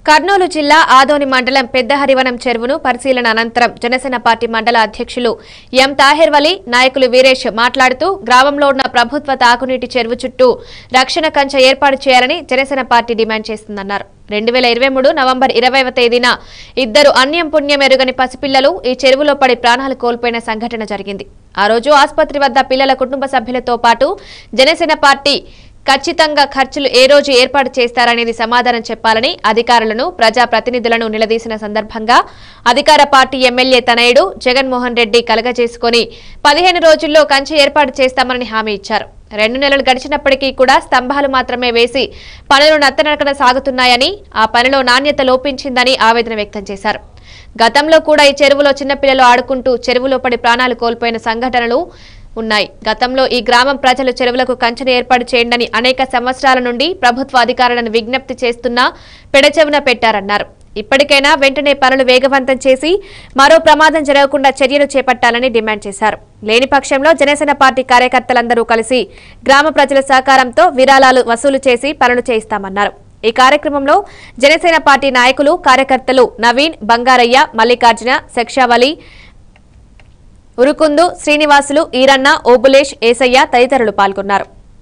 కర్నూలు జిల్లా ఆదోని మండలం పెద్ద హరివనం చెరువును పరిశీలన అనంతరం జనసేన పార్టీ మండల అధ్యక్షులు ఎం తాహిర్ వలి నాయకులు వీరేష్ మాట్లాడుతూ గ్రామంలో ఉన్న ప్రభుత్వ తాగునీటి చెరువు చుట్టూ రక్షణ కంచె ఏర్పాటు చేయాలని జనసేన పార్టీ డిమాండ్ చేస్తుందన్నారు రెండు వేల ఇరవై మూడు నవంబర్ ఇరవైవ తేదీన ఇద్దరు అన్యం పుణ్యం ఎరుగని పసిపిల్లలు ఈ చెరువులో పడి ప్రాణాలు కోల్పోయిన సంఘటన జరిగింది ఆ రోజు ఆసుపత్రి వద్ద పిల్లల కుటుంబ సభ్యులతో పాటు జనసేన పార్టీ ఖచ్చితంగా ఖర్చులు ఏ రోజు ఏర్పాటు చేస్తారనేది సమాధానం చెప్పాలని అధికారులను ప్రజా ప్రతినిధులను నిలదీసిన సందర్భంగా అధికార పార్టీ ఎమ్మెల్యే తనయుడు జగన్మోహన్ రెడ్డి కలగజేసుకుని పదిహేను రోజుల్లో కంచె ఏర్పాటు చేస్తామని హామీ ఇచ్చారు రెండు నెలలు గడిచినప్పటికీ కూడా స్తంభాలు మాత్రమే వేసి పనులు నత్తనడకన సాగుతున్నాయని ఆ పనిలో నాణ్యత లోపించిందని ఆవేదన వ్యక్తం చేశారు గతంలో కూడా ఈ చెరువులో చిన్నపిల్లలు ఆడుకుంటూ చెరువులో పడి ప్రాణాలు కోల్పోయిన సంఘటనలు ఉన్నాయి గతంలో ఈ గ్రామం ప్రజలు చెరువులకు కంచెను ఏర్పాటు చేయండి అనేక సంవత్సరాల నుండి ప్రభుత్వ అధికారులను విజ్ఞప్తి చేస్తున్నా పెడచెవిన పెట్టారన్నారు ఇప్పటికైనా వెంటనే పనులు వేగవంతం చేసి మరో ప్రమాదం జరగకుండా చర్యలు చేపట్టాలని డిమాండ్ చేశారు లేని పక్షంలో జనసేన పార్టీ కార్యకర్తలందరూ కలిసి గ్రామ ప్రజల సహకారంతో విరాళాలు వసూలు చేసి పనులు చేయిస్తామన్నారు ఈ కార్యక్రమంలో జనసేన పార్టీ నాయకులు కార్యకర్తలు నవీన్ బంగారయ్య మల్లికార్జున శక్షావలి ఉరుకుందు శ్రీనివాసులు ఈరన్న ఓబులేష్ ఏసయ్య తదితరులు పాల్గొన్నారు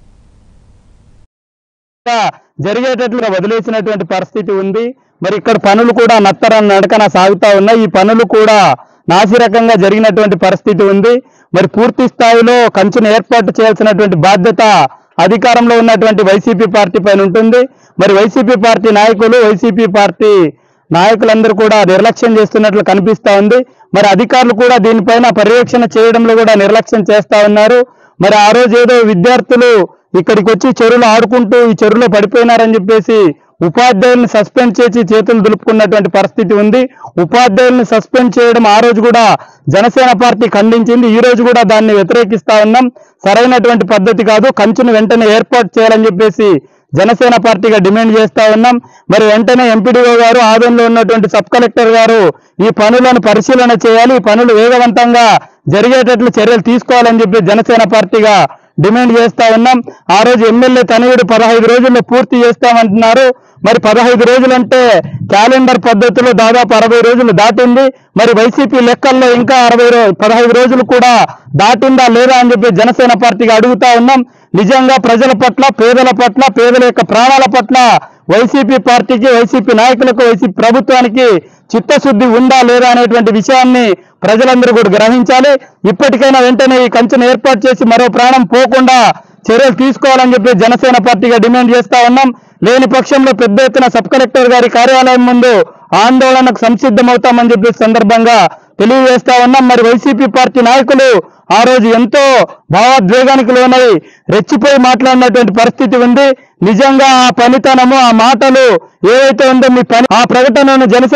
కూడా జరిగేటట్లుగా వదిలేసినటువంటి పరిస్థితి ఉంది మరి ఇక్కడ పనులు కూడా నత్తర నడకన సాగుతా ఉన్నాయి ఈ పనులు కూడా నాసిరకంగా జరిగినటువంటి పరిస్థితి ఉంది మరి పూర్తి స్థాయిలో కంచెను ఏర్పాటు చేయాల్సినటువంటి బాధ్యత అధికారంలో ఉన్నటువంటి వైసీపీ పార్టీ పైన ఉంటుంది మరి వైసీపీ పార్టీ నాయకులు వైసీపీ పార్టీ నాయకులందరూ కూడా నిర్లక్ష్యం చేస్తున్నట్లు కనిపిస్తా ఉంది మరి అధికారులు కూడా దీనిపైన పర్యవేక్షణ చేయడంలో కూడా నిర్లక్ష్యం చేస్తా ఉన్నారు మరి ఆ రోజు ఏదో విద్యార్థులు ఇక్కడికి వచ్చి చెరువులో ఆడుకుంటూ ఈ చెరువులో పడిపోయినారని చెప్పేసి ఉపాధ్యాయుల్ని సస్పెండ్ చేసి చేతులు దులుపుకున్నటువంటి పరిస్థితి ఉంది ఉపాధ్యాయుల్ని సస్పెండ్ చేయడం ఆ రోజు కూడా జనసేన పార్టీ ఖండించింది ఈ రోజు కూడా దాన్ని వ్యతిరేకిస్తా ఉన్నాం సరైనటువంటి పద్ధతి కాదు కంచును వెంటనే ఏర్పాటు చేయాలని చెప్పేసి జనసేన పార్టీగా డిమాండ్ చేస్తా ఉన్నాం మరి వెంటనే ఎంపీడీఓ గారు ఆదంలో ఉన్నటువంటి సబ్ కలెక్టర్ గారు ఈ పనులను పరిశీలన చేయాలి ఈ పనులు వేగవంతంగా జరిగేటట్లు చర్యలు తీసుకోవాలని చెప్పి జనసేన పార్టీగా డిమాండ్ చేస్తా ఉన్నాం ఆ రోజు ఎమ్మెల్యే తనయుడు పదహైదు రోజుల్లో పూర్తి చేస్తామంటున్నారు మరి పదహైదు రోజులంటే క్యాలెండర్ పద్ధతిలో దాదాపు అరవై రోజులు దాటింది మరి వైసీపీ లెక్కల్లో ఇంకా అరవై రో పదహైదు రోజులు కూడా దాటిందా లేదా అని చెప్పి జనసేన పార్టీగా అడుగుతా ఉన్నాం నిజంగా ప్రజల పట్ల పేదల పట్ల పేదల యొక్క ప్రాణాల పట్ల వైసీపీ పార్టీకి వైసీపీ నాయకులకు వైసీపీ ప్రభుత్వానికి చిత్తశుద్ధి ఉందా లేదా అనేటువంటి విషయాన్ని ప్రజలందరూ కూడా గ్రహించాలి ఇప్పటికైనా వెంటనే ఈ కంచెను ఏర్పాటు చేసి మరో ప్రాణం పోకుండా చర్యలు తీసుకోవాలని చెప్పి జనసేన పార్టీగా డిమాండ్ చేస్తా ఉన్నాం లేని పక్షంలో పెద్ద ఎత్తున సబ్ కలెక్టర్ గారి కార్యాలయం ముందు ఆందోళనకు సంసిద్ధమవుతామని చెప్పి సందర్భంగా తెలియజేస్తా ఉన్నాం మరి వైసీపీ పార్టీ నాయకులు ఆ రోజు ఎంతో భావోద్వేగానికి లోనై రెచ్చిపోయి మాట్లాడినటువంటి పరిస్థితి ఉంది నిజంగా ఆ పనితనము ఆ మాటలు ఏవైతే ఉందో మీ పని ఆ ప్రకటనను జనసేన